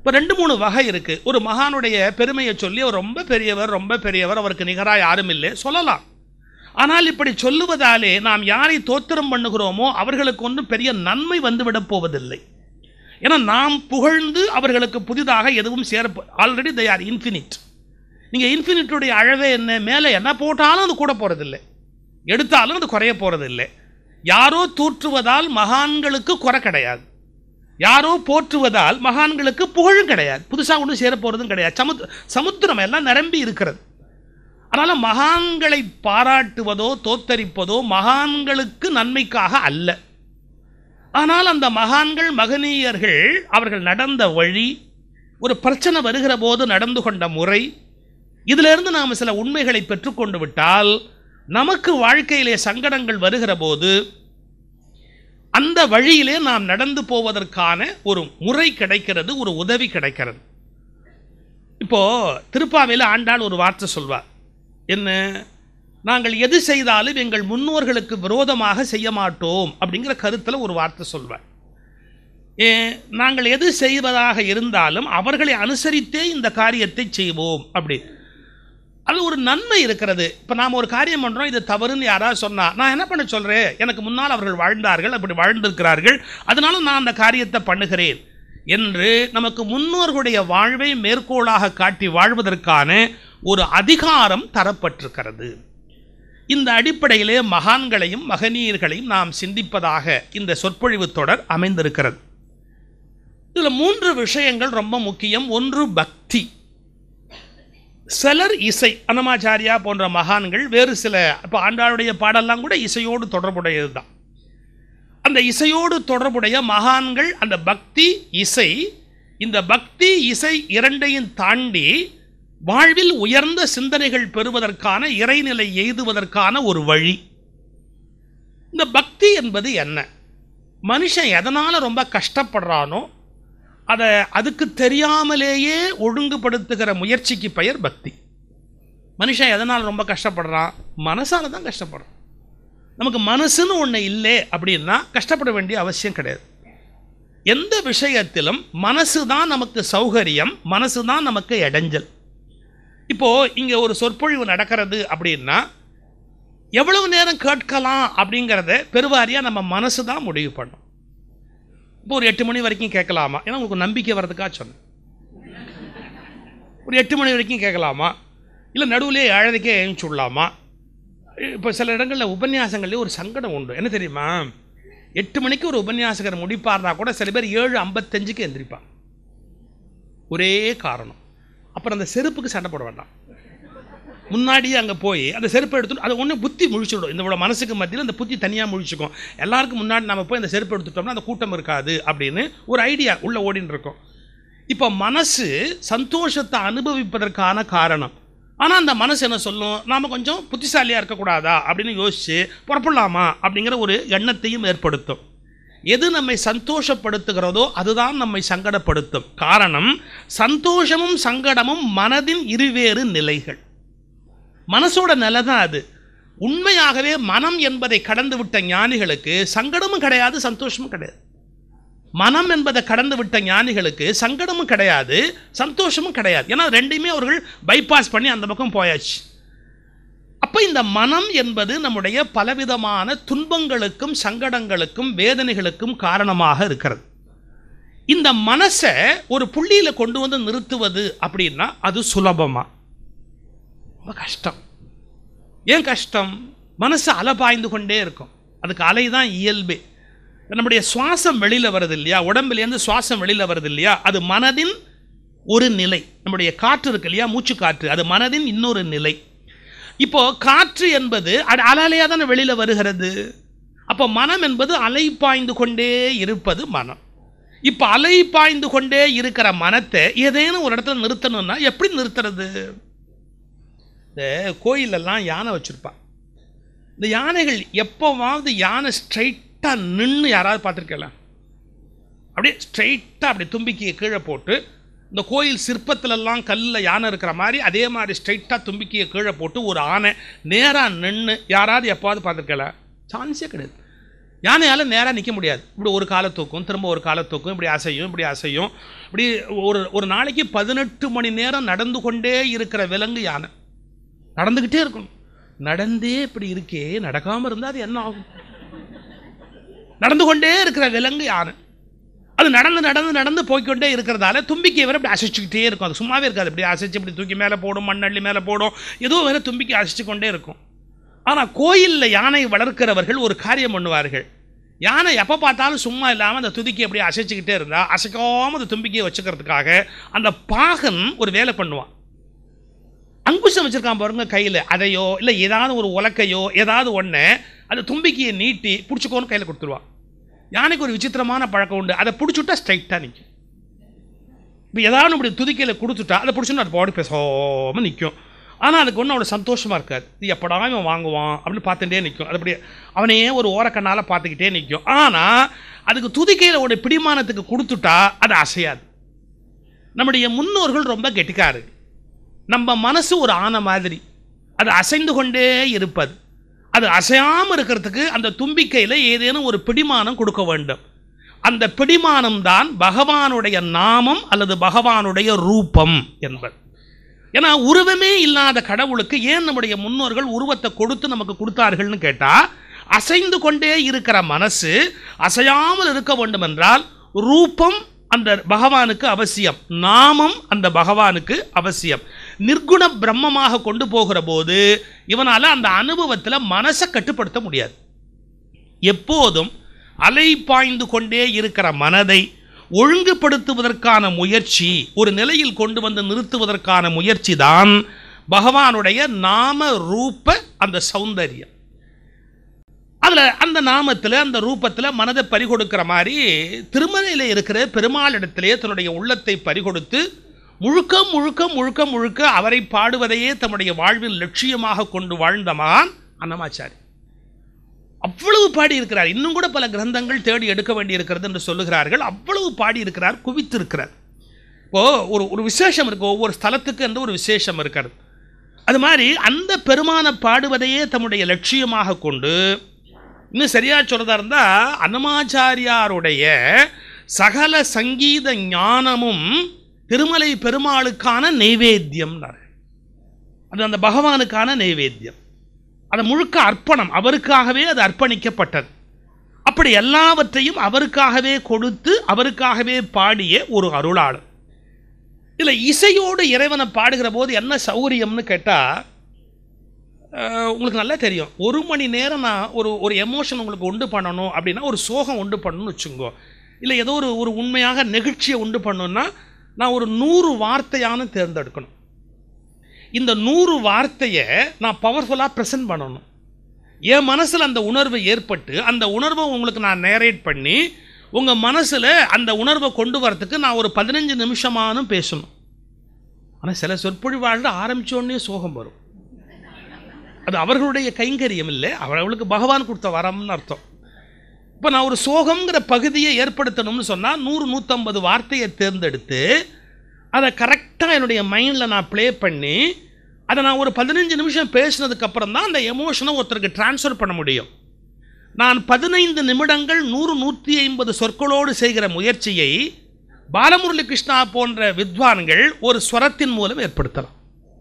இப்போ ரெண்டு மூணு வகை இருக்குது ஒரு மகானுடைய பெருமையை சொல்லி அவர் ரொம்ப பெரியவர் ரொம்ப பெரியவர் அவருக்கு நிகராக யாரும் இல்லை சொல்லலாம் ஆனால் இப்படி சொல்லுவதாலே நாம் யாரை தோத்திரம் பண்ணுகிறோமோ அவர்களுக்கு ஒன்றும் பெரிய நன்மை வந்துவிடப் போவதில்லை ஏன்னா நாம் புகழ்ந்து அவர்களுக்கு புதிதாக எதுவும் சேர ஆல்ரெடி தே ஆர் இன்ஃபினிட் நீங்கள் இன்ஃபினிட்டுடைய அழவே என்ன மேலே என்ன போட்டாலும் அது கூட போகிறதில்லை எடுத்தாலும் அது குறைய போகிறதில்லை யாரோ தூற்றுவதால் மகான்களுக்கு குறை கிடையாது யாரோ போற்றுவதால் மகான்களுக்கு புகழும் கிடையாது புதுசாக ஒன்றும் சேர போகிறதும் கிடையாது சமுத் சமுத்திரம் எல்லாம் நிரம்பி இருக்கிறது அதனால் மகான்களை பாராட்டுவதோ தோத்தரிப்பதோ மகான்களுக்கு நன்மைக்காக அல்ல ஆனால் அந்த மகான்கள் மகனீயர்கள் அவர்கள் நடந்த வழி ஒரு பிரச்சனை வருகிற போது நடந்து கொண்ட முறை இதிலிருந்து நாம் சில உண்மைகளை பெற்றுக்கொண்டு விட்டால் நமக்கு வாழ்க்கையிலே சங்கடங்கள் வருகிற போது அந்த வழியிலே நாம் நடந்து போவதற்கான ஒரு முறை கிடைக்கிறது ஒரு உதவி கிடைக்கிறது இப்போ திருப்பாவையில் ஆண்டாள் ஒரு வார்த்தை சொல்வார் என்ன நாங்கள் எது செய்தாலும் எங்கள் முன்னோர்களுக்கு விரோதமாக செய்ய மாட்டோம் அப்படிங்கிற கருத்தில் ஒரு வார்த்தை சொல்வார் ஏ நாங்கள் எது செய்வதாக இருந்தாலும் அவர்களை அனுசரித்தே இந்த காரியத்தை செய்வோம் அப்படி அது ஒரு நன்மை இருக்கிறது இப்போ நாம் ஒரு காரியம் பண்ணுறோம் இது தவறுன்னு யாராவது சொன்னால் நான் என்ன பண்ண சொல்கிறேன் எனக்கு முன்னால் அவர்கள் வாழ்ந்தார்கள் அப்படி வாழ்ந்திருக்கிறார்கள் அதனால நான் அந்த காரியத்தை பண்ணுகிறேன் என்று நமக்கு முன்னோர்களுடைய வாழ்வை மேற்கோளாக காட்டி வாழ்வதற்கான ஒரு அதிகாரம் தரப்பட்டிருக்கிறது இந்த அடிப்படையிலே மகான்களையும் மகனீயர்களையும் நாம் சிந்திப்பதாக இந்த சொற்பொழிவு தொடர் அமைந்திருக்கிறது இதில் மூன்று விஷயங்கள் ரொம்ப முக்கியம் ஒன்று பக்தி சிலர் இசை அன்னமாச்சாரியா போன்ற மகான்கள் வேறு சில இப்போ ஆண்டாளுடைய பாடெல்லாம் கூட இசையோடு தொடர்புடையது தான் அந்த இசையோடு தொடர்புடைய மகான்கள் அந்த பக்தி இசை இந்த பக்தி இசை இரண்டையும் தாண்டி வாழ்வில் உயர்ந்த சிந்தனைகள் பெறுவதற்கான இறைநிலை எய்துவதற்கான ஒரு வழி இந்த பக்தி என்பது என்ன மனுஷன் எதனால் ரொம்ப கஷ்டப்படுறானோ அதை அதுக்கு தெரியாமலேயே ஒழுங்குபடுத்துகிற முயற்சிக்கு பெயர் பக்தி மனுஷன் எதனால் ரொம்ப கஷ்டப்படுறான் மனசால தான் கஷ்டப்படுறான் நமக்கு மனசுன்னு ஒன்று இல்லை அப்படின்னா கஷ்டப்பட வேண்டிய அவசியம் கிடையாது எந்த விஷயத்திலும் மனசு தான் நமக்கு சௌகரியம் மனசு தான் நமக்கு இடைஞ்சல் இப்போது இங்கே ஒரு சொற்பொழிவு நடக்கிறது அப்படின்னா எவ்வளவு நேரம் கேட்கலாம் அப்படிங்கிறத பெருவாரியாக நம்ம மனசு தான் முடிவு பண்ணும் இப்போ ஒரு எட்டு மணி வரைக்கும் கேட்கலாமா ஏன்னா உங்களுக்கு நம்பிக்கை வர்றதுக்காக சொன்னேன் ஒரு எட்டு மணி வரைக்கும் கேட்கலாமா இல்லை நடுவுலேயே ஏழரைக்கே எழுந்துச்சு விடலாமா இப்போ சில இடங்களில் உபன்யாசங்கள்லேயே ஒரு சங்கடம் உண்டு என்ன தெரியுமா எட்டு மணிக்கு ஒரு உபன்யாசகர் முடிப்பார்னா கூட சில பேர் ஏழு ஐம்பத்தஞ்சுக்கு எந்திரிப்பான் ஒரே காரணம் அப்புறம் அந்த செருப்புக்கு சண்டை போட வேண்டாம் முன்னாடியே அங்கே போய் அந்த செருப்பை எடுத்துட்டு அதை ஒன்று புத்தி முழிச்சுடும் இந்த மனசுக்கு மத்தியில் அந்த புத்தி தனியாக முழிச்சுக்கும் எல்லாருக்கும் முன்னாடி நம்ம போய் அந்த செருப்பு எடுத்துட்டோம்னா அந்த கூட்டம் இருக்காது அப்படின்னு ஒரு ஐடியா உள்ளே ஓடின்னு இருக்கும் இப்போ மனசு சந்தோஷத்தை அனுபவிப்பதற்கான காரணம் ஆனால் அந்த மனசு என்ன சொல்லும் நாம் கொஞ்சம் புத்திசாலியாக இருக்கக்கூடாதா அப்படின்னு யோசித்து புறப்படலாமா அப்படிங்கிற ஒரு எண்ணத்தையும் ஏற்படுத்தும் எது நம்மை சந்தோஷப்படுத்துகிறதோ அதுதான் நம்மை சங்கடப்படுத்தும் காரணம் சந்தோஷமும் சங்கடமும் மனதின் இருவேறு நிலைகள் மனசோட நிலை தான் அது உண்மையாகவே மனம் என்பதை கடந்து விட்ட ஞானிகளுக்கு சங்கடமும் கிடையாது சந்தோஷமும் கிடையாது மனம் என்பதை கடந்து விட்ட ஞானிகளுக்கு சங்கடமும் கிடையாது சந்தோஷமும் கிடையாது ஏன்னா ரெண்டையுமே அவர்கள் பைபாஸ் பண்ணி அந்த பக்கம் போயாச்சு அப்போ இந்த மனம் என்பது நம்முடைய பலவிதமான துன்பங்களுக்கும் சங்கடங்களுக்கும் வேதனைகளுக்கும் காரணமாக இருக்கிறது இந்த மனசை ஒரு புள்ளியில் கொண்டு வந்து நிறுத்துவது அப்படின்னா அது சுலபமா ரொம்ப கஷ்டம் ஏன் கஷ்டம் மனசு அலை பாய்ந்து கொண்டே இருக்கும் அதுக்கு அலை தான் இயல்பே நம்முடைய சுவாசம் வெளியில் வருது இல்லையா உடம்புலேருந்து சுவாசம் வெளியில் வருது இல்லையா அது மனதின் ஒரு நிலை நம்முடைய காற்று இருக்கு இல்லையா மூச்சு காற்று அது மனதின் இன்னொரு நிலை இப்போ காற்று என்பது அது அலையாக தானே வெளியில் வருகிறது அப்போ மனம் என்பது அலை பாய்ந்து கொண்டே இருப்பது மனம் இப்போ அலை பாய்ந்து கொண்டே இருக்கிற மனத்தை ஏதேனும் ஒரு இடத்துல நிறுத்தணும்னா எப்படி நிறுத்துறது இந்த கோயிலெல்லாம் யானை வச்சுருப்பா இந்த யானைகள் எப்போவாவது யானை ஸ்ட்ரைட்டாக நின்று யாராவது பார்த்துருக்கலாம் அப்படியே ஸ்ட்ரைட்டாக அப்படி தும்பிக்கையை கீழே போட்டு இந்த கோயில் சிற்பத்திலெல்லாம் கல்லில் யானை இருக்கிற மாதிரி அதே மாதிரி ஸ்ட்ரைட்டாக தும்பிக்கையை கீழே போட்டு ஒரு ஆனை நேராக நின்று யாராவது எப்போவாவது பார்த்துருக்கலாம் சான்ஸே கிடையாது யானையால் நேராக நிற்க முடியாது இப்படி ஒரு காலை தூக்கும் திரும்ப ஒரு காலை தூக்கும் இப்படி அசையும் இப்படி அசையும் இப்படி ஒரு ஒரு நாளைக்கு பதினெட்டு மணி நேரம் நடந்து கொண்டே இருக்கிற விலங்கு யானை நடந்துக்கிட்டே இருக்கணும் நடந்தே இப்படி இருக்கே நடக்காமல் இருந்தால் அது என்ன ஆகும் நடந்து கொண்டே இருக்கிற விலங்கு யானை அது நடந்து நடந்து நடந்து போய்க்கொண்டே இருக்கிறதால தும்பிக்கை வேற இப்படி அசைச்சுக்கிட்டே இருக்கும் அது சும்மாவே இருக்காது இப்படி அசைச்சு இப்படி தூக்கி மேலே போடும் மண்ணள்ளி மேலே போடும் ஏதோ வேற தும்பிக்கை அசைச்சு கொண்டே இருக்கும் ஆனால் கோயிலில் யானை வளர்க்கிறவர்கள் ஒரு காரியம் பண்ணுவார்கள் யானை எப்போ பார்த்தாலும் சும்மா இல்லாமல் அந்த துதிக்கை அப்படியே அசைச்சுக்கிட்டே இருந்தால் அசைக்காமல் அந்த தும்பிக்கையை வச்சுக்கிறதுக்காக அந்த பாகன் ஒரு வேலை பண்ணுவான் அங்குஷம் வச்சிருக்கான் பாருங்க கையில் அதையோ இல்லை ஏதாவது ஒரு உலக்கையோ ஏதாவது ஒன்று அந்த தும்பிக்கையை நீட்டி பிடிச்சிக்கோன்னு கையில் கொடுத்துருவான் யானைக்கு ஒரு விசித்திரமான பழக்கம் உண்டு அதை பிடிச்சுட்டா ஸ்ட்ரைட்டாக நிற்கும் இப்போ ஏதாவது இப்படி துதிக்கையில் கொடுத்துட்டா அதை பிடிச்சோன்னு அது பாடி பேசாமல் நிற்கும் ஆனால் அதுக்கு ஒன்றும் அவ்வளோ சந்தோஷமாக இருக்காது இது எப்படா இவன் வாங்குவான் அப்படின்னு பார்த்துட்டே நிற்கும் அது அப்படியே அவனையே ஒரு ஓரக்கண்ணால் பார்த்துக்கிட்டே நிற்கும் ஆனால் அதுக்கு துதிக்கையில் ஒரு பிடிமானத்துக்கு கொடுத்துட்டா அது அசையாது நம்முடைய முன்னோர்கள் ரொம்ப கெட்டிக்காரு நம்ம மனசு ஒரு ஆனை மாதிரி அது அசைந்து கொண்டே இருப்பது அது அசையாமல் இருக்கிறதுக்கு அந்த தும்பிக்கையில் ஏதேனும் ஒரு பிடிமானம் கொடுக்க வேண்டும் அந்த பிடிமானம் தான் பகவானுடைய நாமம் அல்லது பகவானுடைய ரூபம் என்பது ஏன்னா உருவமே இல்லாத கடவுளுக்கு ஏன் நம்முடைய முன்னோர்கள் உருவத்தை கொடுத்து நமக்கு கொடுத்தார்கள்னு கேட்டால் அசைந்து கொண்டே இருக்கிற மனசு அசையாமல் இருக்க வேண்டும் என்றால் ரூபம் அந்த பகவானுக்கு அவசியம் நாமம் அந்த பகவானுக்கு அவசியம் நிர்குண பிரம்மமாக கொண்டு போகிற போது இவனால் அந்த அனுபவத்தில் மனசை கட்டுப்படுத்த முடியாது எப்போதும் அலை பாய்ந்து கொண்டே இருக்கிற மனதை ஒழுங்குபடுத்துவதற்கான முயற்சி ஒரு நிலையில் கொண்டு வந்து நிறுத்துவதற்கான முயற்சி தான் பகவானுடைய நாம ரூப அந்த சௌந்தரியம் அதில் அந்த நாமத்தில் அந்த ரூபத்தில் மனதை பறிகொடுக்கிற மாதிரி திருமலையில் இருக்கிற பெருமாளிடத்திலே தன்னுடைய உள்ளத்தை பறிகொடுத்து முழுக்க முழுக்க முழுக்க முழுக்க அவரை பாடுவதையே தன்னுடைய வாழ்வில் லட்சியமாக கொண்டு வாழ்ந்த மகான் அன்னமாச்சாரி அவ்வளவு பாடி இருக்கிறார் இன்னும் கூட பல கிரந்தங்கள் தேடி எடுக்க வேண்டியிருக்கிறது என்று சொல்லுகிறார்கள் அவ்வளவு பாடி இருக்கிறார் குவித்திருக்கிறார் இப்போ ஒரு ஒரு விசேஷம் இருக்கு ஒவ்வொரு ஸ்தலத்துக்கு என்று ஒரு விசேஷம் இருக்கிறது அது மாதிரி அந்த பெருமானை பாடுவதையே தம்முடைய லட்சியமாக கொண்டு இன்னும் சரியா சொல்றதா இருந்தா அன்னமாச்சாரியாருடைய சகல சங்கீத ஞானமும் திருமலை பெருமாளுக்கான நெய்வேத்தியம் அது அந்த பகவானுக்கான நெய்வேத்தியம் அது முழுக்க அர்ப்பணம் அவருக்காகவே அது அர்ப்பணிக்கப்பட்டது அப்படி எல்லாவற்றையும் அவருக்காகவே கொடுத்து அவருக்காகவே பாடிய ஒரு அருளாளர் இல்லை இசையோடு இறைவனை பாடுகிற போது என்ன சௌகரியம்னு கேட்டால் உங்களுக்கு நல்லா தெரியும் ஒரு மணி நேரம் நான் ஒரு ஒரு எமோஷன் உங்களுக்கு உண்டு பண்ணணும் அப்படின்னா ஒரு சோகம் உண்டு பண்ணணும்னு வச்சுங்கோ இல்லை ஏதோ ஒரு ஒரு உண்மையாக நெகிழ்ச்சியை உண்டு பண்ணணும்னா நான் ஒரு நூறு வார்த்தையான தேர்ந்தெடுக்கணும் இந்த நூறு வார்த்தையை நான் பவர்ஃபுல்லாக ப்ரெசென்ட் பண்ணணும் என் மனசில் அந்த உணர்வு ஏற்பட்டு அந்த உணர்வை உங்களுக்கு நான் நேரேட் பண்ணி உங்கள் மனசில் அந்த உணர்வை கொண்டு வரத்துக்கு நான் ஒரு பதினஞ்சு நிமிஷமானும் பேசணும் ஆனால் சில சொற்பொழிவாழ்ந்து ஆரம்பித்தோடனே சோகம் வரும் அது அவர்களுடைய கைங்கரியம் இல்லை அவர்களுக்கு பகவான் கொடுத்த வரம்னு அர்த்தம் இப்போ நான் ஒரு சோகங்கிற பகுதியை ஏற்படுத்தணும்னு சொன்னால் நூறு நூற்றம்பது வார்த்தையை தேர்ந்தெடுத்து அதை கரெக்டாக என்னுடைய மைண்டில் நான் ப்ளே பண்ணி அதை நான் ஒரு பதினஞ்சு நிமிஷம் பேசினதுக்கப்புறம் தான் அந்த எமோஷனை ஒருத்தருக்கு டிரான்ஸ்ஃபர் பண்ண முடியும் நான் பதினைந்து நிமிடங்கள் நூறு நூற்றி ஐம்பது சொற்களோடு செய்கிற முயற்சியை பாலமுரளி கிருஷ்ணா போன்ற வித்வான்கள் ஒரு ஸ்வரத்தின் மூலம் ஏற்படுத்தலாம்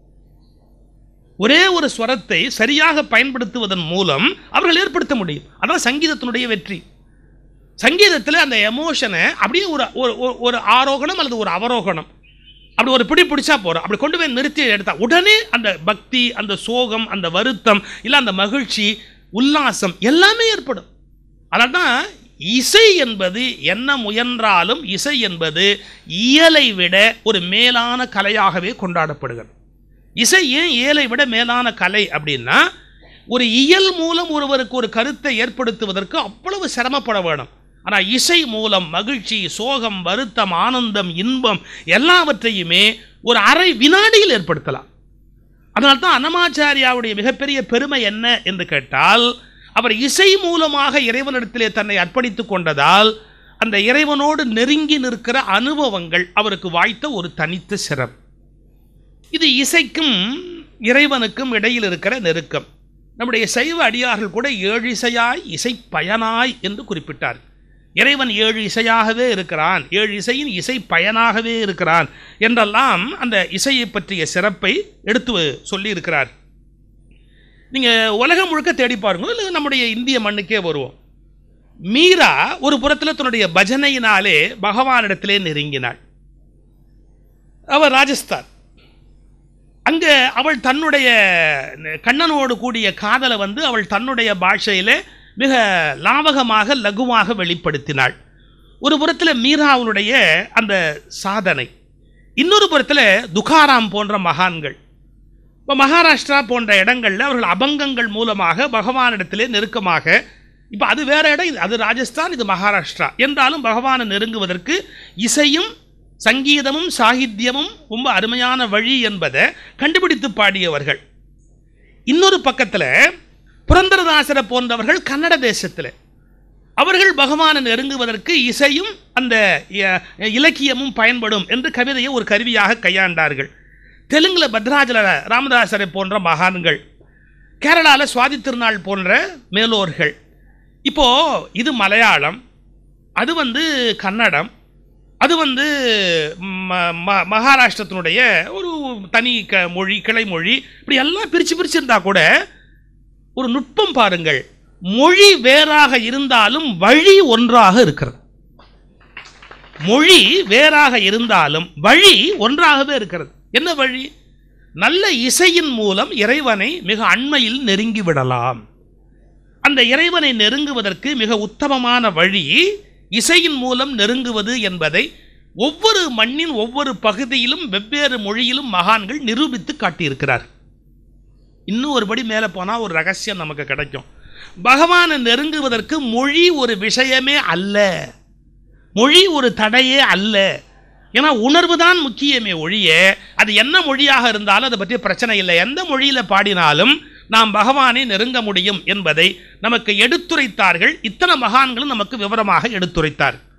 ஒரே ஒரு ஸ்வரத்தை சரியாக பயன்படுத்துவதன் மூலம் அவர்கள் ஏற்படுத்த முடியும் அதான் சங்கீதத்தினுடைய வெற்றி சங்கீதத்தில் அந்த எமோஷனை அப்படியே ஒரு ஒரு ஒரு ஆரோகணம் அல்லது ஒரு அவரோகணம் அப்படி ஒரு பிடி பிடிச்சா போகிறோம் அப்படி கொண்டு போய் நிறுத்தி எடுத்தா உடனே அந்த பக்தி அந்த சோகம் அந்த வருத்தம் இல்லை அந்த மகிழ்ச்சி உல்லாசம் எல்லாமே ஏற்படும் அதனால் தான் இசை என்பது என்ன முயன்றாலும் இசை என்பது இயலை விட ஒரு மேலான கலையாகவே கொண்டாடப்படுகிறது இசை ஏன் இயலை விட மேலான கலை அப்படின்னா ஒரு இயல் மூலம் ஒருவருக்கு ஒரு கருத்தை ஏற்படுத்துவதற்கு அவ்வளவு சிரமப்பட வேணும் ஆனால் இசை மூலம் மகிழ்ச்சி சோகம் வருத்தம் ஆனந்தம் இன்பம் எல்லாவற்றையுமே ஒரு அரை வினாடியில் ஏற்படுத்தலாம் அதனால தான் அன்னமாச்சாரியாவுடைய மிகப்பெரிய பெருமை என்ன என்று கேட்டால் அவர் இசை மூலமாக இறைவனிடத்திலே தன்னை அர்ப்பணித்து கொண்டதால் அந்த இறைவனோடு நெருங்கி நிற்கிற அனுபவங்கள் அவருக்கு வாய்த்த ஒரு தனித்த சிறம் இது இசைக்கும் இறைவனுக்கும் இடையில் இருக்கிற நெருக்கம் நம்முடைய சைவ அடியார்கள் கூட ஏழு இசையாய் இசை பயனாய் என்று குறிப்பிட்டார் இறைவன் ஏழு இசையாகவே இருக்கிறான் ஏழு இசையின் இசை பயனாகவே இருக்கிறான் என்றெல்லாம் அந்த இசையை பற்றிய சிறப்பை எடுத்து சொல்லியிருக்கிறார் நீங்கள் உலகம் முழுக்க தேடி பாருங்க இல்லை நம்முடைய இந்திய மண்ணுக்கே வருவோம் மீரா ஒரு புறத்தில் தன்னுடைய பஜனையினாலே பகவானிடத்திலே நெருங்கினாள் அவள் ராஜஸ்தான் அங்கே அவள் தன்னுடைய கண்ணனோடு கூடிய காதலை வந்து அவள் தன்னுடைய பாஷையிலே மிக லாவகமாக லகுவாக வெளிப்படுத்தினாள் ஒரு புறத்தில் மீராவுடைய அந்த சாதனை இன்னொரு புறத்தில் துகாராம் போன்ற மகான்கள் இப்போ மகாராஷ்டிரா போன்ற இடங்களில் அவர்கள் அபங்கங்கள் மூலமாக பகவானிடத்திலே நெருக்கமாக இப்போ அது வேற இடம் இது அது ராஜஸ்தான் இது மகாராஷ்டிரா என்றாலும் பகவானை நெருங்குவதற்கு இசையும் சங்கீதமும் சாகித்யமும் ரொம்ப அருமையான வழி என்பதை கண்டுபிடித்து பாடியவர்கள் இன்னொரு பக்கத்தில் புரந்தரதாசரை போன்றவர்கள் கன்னட தேசத்தில் அவர்கள் பகவானை நெருங்குவதற்கு இசையும் அந்த இ- இலக்கியமும் பயன்படும் என்று கவிதையை ஒரு கருவியாக கையாண்டார்கள் தெலுங்குல பத்ராஜல ராமதாசரை போன்ற மகான்கள் கேரளாவில் சுவாதி திருநாள் போன்ற மேலோர்கள் இப்போ இது மலையாளம் அது வந்து கன்னடம் அது வந்து ம- ம- மகாராஷ்டிரத்தினுடைய ஒரு தனி க மொழி கிளை மொழி இப்படி எல்லாம் பிரித்து பிரிச்சிருந்தா கூட ஒரு நுட்பம் பாருங்கள் மொழி வேறாக இருந்தாலும் வழி ஒன்றாக இருக்கிறது மொழி வேறாக இருந்தாலும் வழி ஒன்றாகவே இருக்கிறது என்ன வழி நல்ல இசையின் மூலம் இறைவனை மிக அண்மையில் நெருங்கி விடலாம் அந்த இறைவனை நெருங்குவதற்கு மிக உத்தமமான வழி இசையின் மூலம் நெருங்குவது என்பதை ஒவ்வொரு மண்ணின் ஒவ்வொரு பகுதியிலும் வெவ்வேறு மொழியிலும் மகான்கள் நிரூபித்து காட்டியிருக்கிறார் இன்னும் ஒருபடி மேலே போனால் ஒரு ரகசியம் நமக்கு கிடைக்கும் பகவானை நெருங்குவதற்கு மொழி ஒரு விஷயமே அல்ல மொழி ஒரு தடையே அல்ல ஏன்னா உணர்வு தான் முக்கியமே ஒழிய அது என்ன மொழியாக இருந்தாலும் அதை பற்றி பிரச்சனை இல்லை எந்த மொழியில் பாடினாலும் நாம் பகவானை நெருங்க முடியும் என்பதை நமக்கு எடுத்துரைத்தார்கள் இத்தனை மகான்களும் நமக்கு விவரமாக எடுத்துரைத்தார்